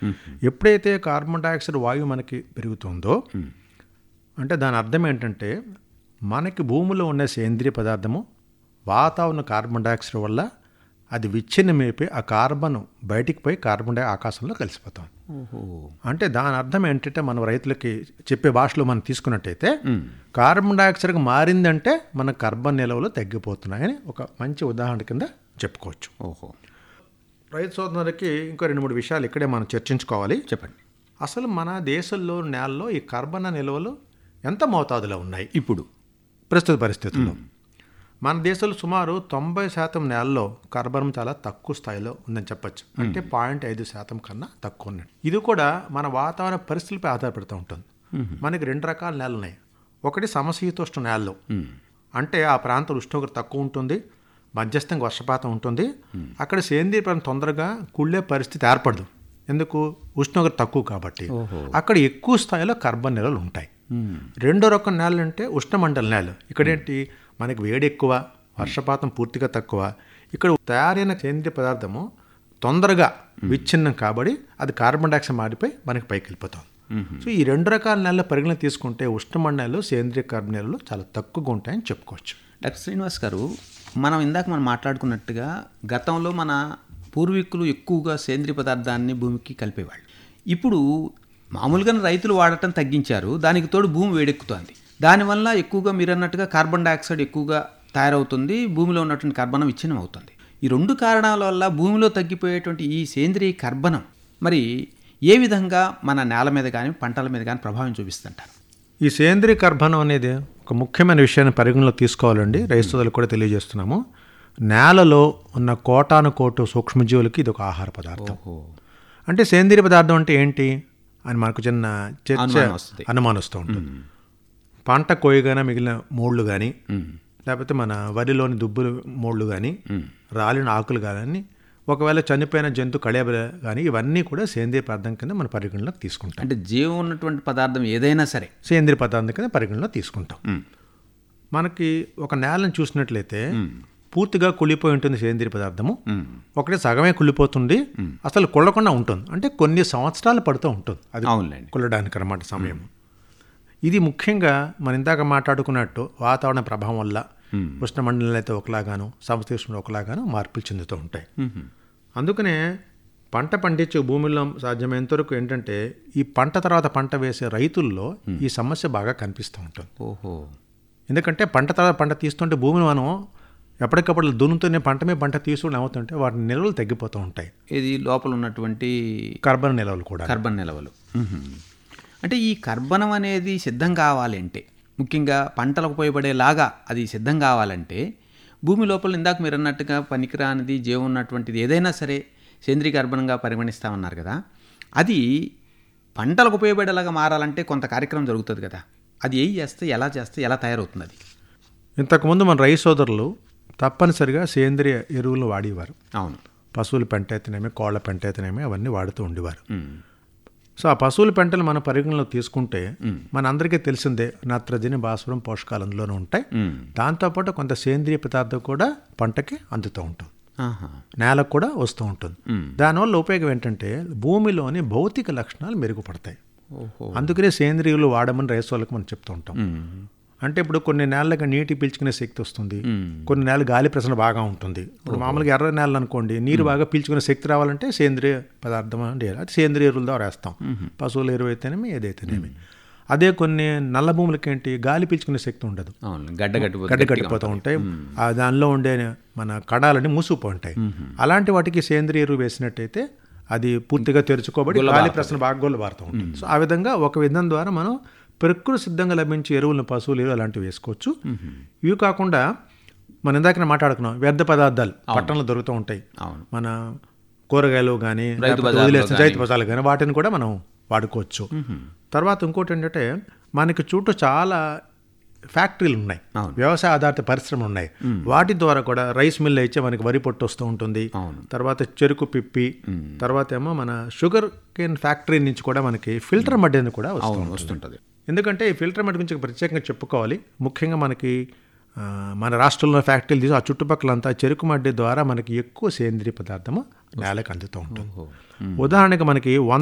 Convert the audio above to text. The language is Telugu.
ఎప్పుడైతే కార్బన్ డైఆక్సైడ్ వాయువు మనకి పెరుగుతుందో అంటే దాని అర్థం ఏంటంటే మనకి భూమిలో ఉన్న సేంద్రియ పదార్థము వాతావరణ కార్బన్ డైఆక్సైడ్ వల్ల అది విచ్ఛిన్నమైపోయి ఆ కార్బన్ బయటికి పోయి కార్బన్ డై ఆకాశంలో కలిసిపోతాం ఓహో అంటే దాని అర్థం ఏంటంటే మనం రైతులకి చెప్పే భాషలో మనం తీసుకున్నట్టయితే కార్బన్ డైఆక్సైడ్గా మారిందంటే మన కార్బన్ నిల్వలు తగ్గిపోతున్నాయని ఒక మంచి ఉదాహరణ కింద చెప్పుకోవచ్చు ఓహో రైతు సోదరులకి ఇంకో రెండు మూడు విషయాలు ఇక్కడే మనం చర్చించుకోవాలి చెప్పండి అసలు మన దేశంలో నేలలో ఈ కార్బన్ నిల్వలు ఎంత మోతాదులో ఉన్నాయి ఇప్పుడు ప్రస్తుత పరిస్థితుల్లో మన దేశంలో సుమారు తొంభై శాతం నేలలో కార్బన్ చాలా తక్కువ స్థాయిలో ఉందని చెప్పొచ్చు అంటే పాయింట్ ఐదు శాతం కన్నా తక్కువ ఉన్నది ఇది కూడా మన వాతావరణ పరిస్థితులపై ఆధారపడుతూ ఉంటుంది మనకి రెండు రకాల నేలలు ఉన్నాయి ఒకటి సమశీతోష్ణ నేలలు అంటే ఆ ప్రాంతం ఉష్ణోగ్రత తక్కువ ఉంటుంది మధ్యస్థంగా వర్షపాతం ఉంటుంది అక్కడ సేంద్రీయ పదార్థం తొందరగా కుళ్ళే పరిస్థితి ఏర్పడదు ఎందుకు ఉష్ణోగ్రత తక్కువ కాబట్టి అక్కడ ఎక్కువ స్థాయిలో కార్బన్ నిల్వలు ఉంటాయి రెండో రకం నేలలు అంటే ఉష్ణమండల నేలలు ఇక్కడేంటి మనకి వేడి ఎక్కువ వర్షపాతం పూర్తిగా తక్కువ ఇక్కడ తయారైన సేంద్రియ పదార్థము తొందరగా విచ్ఛిన్నం కాబట్టి అది కార్బన్ డైఆక్సైడ్ మారిపోయి మనకి పైకి వెళ్ళిపోతాం సో ఈ రెండు రకాల నెలల పరిగణన తీసుకుంటే ఉష్ణమండలాలు సేంద్రియ కార్బన్ నెలలు చాలా తక్కువగా ఉంటాయని చెప్పుకోవచ్చు డాక్టర్ శ్రీనివాస్ గారు మనం ఇందాక మనం మాట్లాడుకున్నట్టుగా గతంలో మన పూర్వీకులు ఎక్కువగా సేంద్రియ పదార్థాన్ని భూమికి కలిపేవాళ్ళు ఇప్పుడు మామూలుగా రైతులు వాడటం తగ్గించారు దానికి తోడు భూమి వేడెక్కుతోంది దానివల్ల ఎక్కువగా మీరు అన్నట్టుగా కార్బన్ డైఆక్సైడ్ ఎక్కువగా తయారవుతుంది భూమిలో ఉన్నటువంటి కర్బనం విచ్ఛిన్నం అవుతుంది ఈ రెండు కారణాల వల్ల భూమిలో తగ్గిపోయేటువంటి ఈ సేంద్రియ కర్బనం మరి ఏ విధంగా మన నేల మీద కానీ పంటల మీద కానీ ప్రభావం చూపిస్తుంటారు ఈ సేంద్రియ కర్బనం అనేది ఒక ముఖ్యమైన విషయాన్ని పరిగణలో తీసుకోవాలండి రైతులకు కూడా తెలియజేస్తున్నాము నేలలో ఉన్న కోటాను కోటు సూక్ష్మజీవులకి ఇది ఒక ఆహార పదార్థం అంటే సేంద్రియ పదార్థం అంటే ఏంటి అని మనకు చిన్న చర్చ అనుమానం వస్తుంది. అనుమానం వస్తూ ఉంటుంది పంట కోయగానే మిగిలిన మూళ్ళు కానీ లేకపోతే మన వరిలోని దుబ్బులు మూళ్ళు కానీ రాలిన ఆకులు కానీ ఒకవేళ చనిపోయిన జంతు కళేబర కానీ ఇవన్నీ కూడా సేంద్రియ పదార్థం కింద మన పరిగణలోకి తీసుకుంటాం అంటే జీవం ఉన్నటువంటి పదార్థం ఏదైనా సరే సేంద్రియ పదార్థం కింద పరిగణలో తీసుకుంటాం మనకి ఒక నేలను చూసినట్లయితే పూర్తిగా కుళ్ళిపోయి ఉంటుంది సేంద్రియ పదార్థము ఒకటి సగమే కుళ్ళిపోతుంది అసలు కుళ్ళకుండా ఉంటుంది అంటే కొన్ని సంవత్సరాలు పడుతూ ఉంటుంది అది అవునులేండి కుళ్ళడానికి అన్నమాట సమయం ఇది ముఖ్యంగా మనం ఇందాక మాట్లాడుకున్నట్టు వాతావరణ ప్రభావం వల్ల ఉష్ణమండలం అయితే ఒకలాగాను సమశీర్షంలో ఒకలాగాను మార్పులు చెందుతూ ఉంటాయి అందుకనే పంట పండించే భూమిలో సాధ్యమైనంత వరకు ఏంటంటే ఈ పంట తర్వాత పంట వేసే రైతుల్లో ఈ సమస్య బాగా కనిపిస్తూ ఉంటుంది ఓహో ఎందుకంటే పంట తర్వాత పంట తీస్తుంటే భూమిని మనం ఎప్పటికప్పుడు దున్నుతూనే పంట మీద పంట తీసుకుని అవుతుంటే వాటి నిల్వలు తగ్గిపోతూ ఉంటాయి ఇది లోపల ఉన్నటువంటి కార్బన్ నిల్వలు కూడా కర్బన్ నిలవలు అంటే ఈ కర్బనం అనేది సిద్ధం కావాలంటే ముఖ్యంగా పంటలకు ఉపయోగపడేలాగా అది సిద్ధం కావాలంటే భూమి లోపల ఇందాక మీరు అన్నట్టుగా పనికిరానిది జీవం ఉన్నటువంటిది ఏదైనా సరే సేంద్రీయ కర్బనంగా పరిగణిస్తామన్నారు కదా అది పంటలకు ఉపయోగపడేలాగా మారాలంటే కొంత కార్యక్రమం జరుగుతుంది కదా అది ఏం చేస్తే ఎలా చేస్తే ఎలా తయారవుతుంది అది ఇంతకుముందు మన రైతు సోదరులు తప్పనిసరిగా సేంద్రియ ఎరువులను వాడేవారు అవును పశువుల పెంట అయితేనేమి కోళ్ళ పెంట అయితేనేమి అవన్నీ వాడుతూ ఉండేవారు ఉమ్. సో ఆ పశువుల పెంటలు మన పరిగణలో తీసుకుంటే మన అందరికీ తెలిసిందే నత్రజని భాస్వరం పోషకాలు అందులోనే ఉంటాయి ఉమ్. దాంతోపాటు కొంత సేంద్రియ పదార్థం కూడా పంటకి అందుతూ ఉంటుంది ఆహా. నేలకు కూడా వస్తూ ఉంటుంది దానివల్ల ఉపయోగం ఏంటంటే భూమిలోని భౌతిక లక్షణాలు మెరుగుపడతాయి ఓహో అందుకనే సేంద్రియులు వాడమని రైతు వాళ్ళకి మనం చెప్తూ ఉంటాం ఉమ్. అంటే ఇప్పుడు కొన్ని నేలలకు నీటి పీల్చుకునే శక్తి వస్తుంది కొన్ని నేలలు గాలి ప్రసరణ బాగా ఉంటుంది ఇప్పుడు మామూలుగా ఎర్ర నేలలు అనుకోండి నీరు బాగా పీల్చుకునే శక్తి రావాలంటే సేంద్రియ పదార్థం అంటే అది సేంద్రియ ఎరువుల ద్వారా వేస్తాం పశువుల ఎరువు అయితేనేమి ఏదైతేనేమి అదే కొన్ని నల్ల భూములకి ఏంటి గాలి పీల్చుకునే శక్తి ఉండదు అవును గడ్డ గట్టిపోతే గడ్డ కట్టిపోతూ ఉంటాయి ఆ దానిలో ఉండే మన కణాలని మూసుకుపోయి ఉంటాయి అలాంటి వాటికి సేంద్రియ ఎరువు వేసినట్టయితే అది పూర్తిగా తెరుచుకోబడి గాలి ప్రశ్న బాగా గొల్ల పారుతూ ఉంటుంది సో ఆ విధంగా ఒక విధం ద్వారా మనం ప్రకృతి సిద్ధంగా లభించే ఎరువులను పశువులు ఎరువు అలాంటివి వేసుకోవచ్చు ఇవి కాకుండా మనం ఇందాక మాట్లాడుకున్నాం వ్యర్థ పదార్థాలు పట్టణంలో దొరుకుతూ ఉంటాయి అవును మన కూరగాయలు కానీ బజార్లో వదిలేసిన రైతు బజార్లు కానీ వాటిని కూడా మనం వాడుకోవచ్చు తర్వాత ఇంకోటి ఏంటంటే మనకి చుట్టూ చాలా ఫ్యాక్టరీలు ఉన్నాయి అవును. వ్యవసాయ ఆధారిత పరిశ్రమలు ఉన్నాయి వాటి ద్వారా కూడా రైస్ మిల్ అయితే మనకి వరి పొట్టు వస్తూ ఉంటుంది అవును. తర్వాత చెరుకు పిప్పి తర్వాత ఏమో మన షుగర్ కేన్ ఫ్యాక్టరీ నుంచి కూడా మనకి ఫిల్టర్ మడ్ అనేది కూడా వస్తుంది అవును వస్తుంటుంది ఎందుకంటే ఈ ఫిల్టర్ మడ్ గురించి ప్రత్యేకంగా చెప్పుకోవాలి ముఖ్యంగా మనకి ఆ, మన రాష్ట్రంలో ఫ్యాక్టరీలు తీసి ఆ చుట్టుపక్కలంతా చెరుకు మడ్డి ద్వారా మనకి ఎక్కువ సేంద్రియ పదార్థము నేలకు అందుతూ ఉంటుంది ఉదాహరణకి మనకి వంద